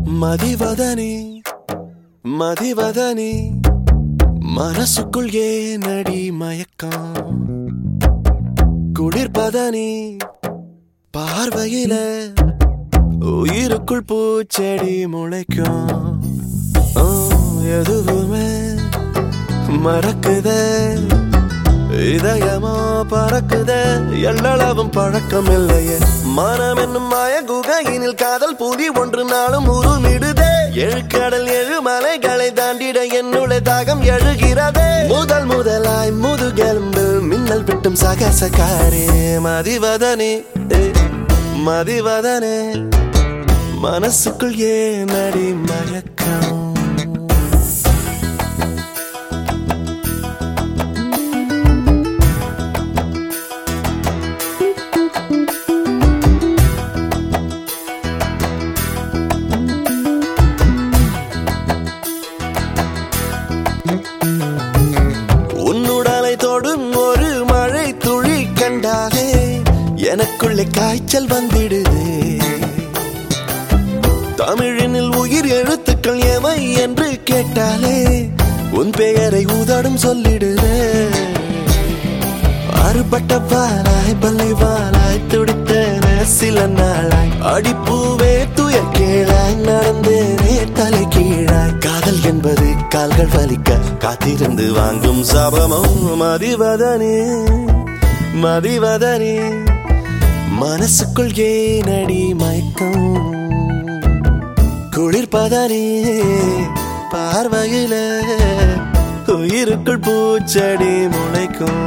மதிவதனி மதிவதனி மனசுக்குள் ஏனடி மயக்கம் குளிர்பதனி பார்வையில உயிருக்குள் பூச்செடி முளைக்கும் ஆ, எதுவுமே மறக்குதே இதயமோ பறக்குதே எல்லளவும் பழக்கம் இல்லையே மனம் என்னும் மாய குகையினில் காதல் பூதி ஒன்று நாளும் உருமிடுதே எழுக்கடல் எழு மலைகளை தாண்டிட என்னுடைய தாகம் எழுகிறதே முதல் முதலாய் முதுகெலும்பில் மின்னல் விட்டும் சகசகாரே மதிவதனே ஏ, மதிவதனே மனசுக்குள் ஏன் அடி மயக்கம் உன்னுடலை தொடும் ஒரு மழை துளி கண்டாலே எனக்குள்ளே காய்ச்சல் வந்திடுதே தமிழினில் உயிர் எழுத்துக்கள் எவை என்று கேட்டாலே உன் பெயரை உதடும் சொல்லிடுதே அறுபட்ட பாலாய் பல்லை வாலாய் துடித்தன சில நாளாய் அடிப்பூவே துயர் கீழாய் நடந்தேனே தலை கீழாய் காதல் என்பது கால்கள் வலிக்க காத்திருந்து வாங்கும் சாபமோ மதிவதனே மதிவதனே மனசுக்குள் ஏனடி மயக்கம் குளிர்பதனே பார்வையில உயிருக்குள் பூச்செடி முளைக்கும்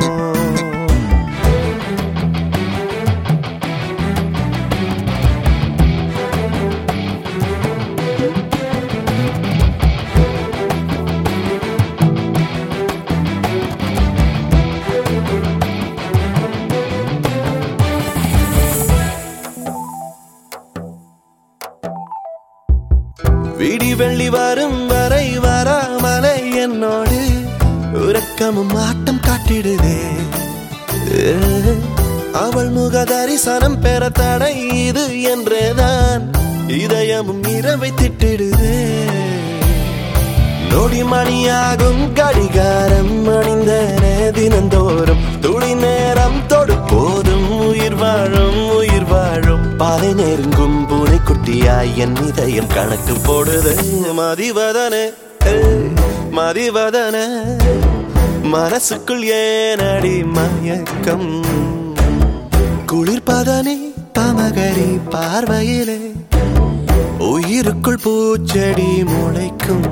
விடி வெள்ளி வரும் வரை வராமலை என்னோடு உறக்கமும் ஆட்டம் காட்டிடுதே ஏ, அவள் முக தரிசனம் பெற தடை இது என்றேதான் இதயமும் இரவை திட்டிடுதே நொடி மணியாகும் கடிகாரம் அணிந்தனே தினந்தோறும் துளி நேரம் தொடு போதும் உயிர் வாழும் உயிர் வாழும் பாலை நெருங்கும் பூனை குட்டியாய் என் இதயம் கணக்கு போடுது மதிவதனே ஏய், மதிவதனே மனசுக்குள் ஏனடி மயக்கம் குளிர்பதனே பமகரி பார்வையிலே உயிருக்குள் பூச்செடி முளைக்கும்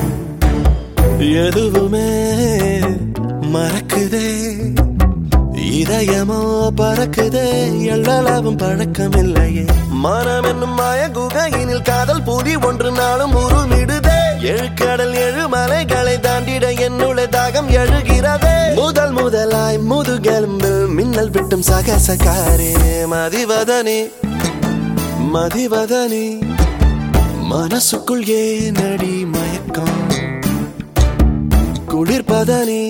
எதுவுமே மறக்குதே இதயமோ பறக்குதே எல்லளவும் பழக்கம் இல்லையே மனம் என்னும் மாய குகையினில் காதல் பூதி ஒன்று நாளும் உருமிடுதே எழுக்கடல் எழு மலைகளை தாண்டிட என்னுடைய தாகம் எழுகிறதே முதல் முதலாய் முதுகெலும்பில் மின்னல் விட்டும் சகசகாரே மதிவதனே மதிவதனே மனசுக்குள் ஏனடி மயக்கம் குளிர்பதனே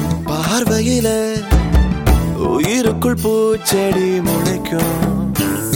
பார்வையில உயிருக்குள் பூச்செடி முளைக்கும்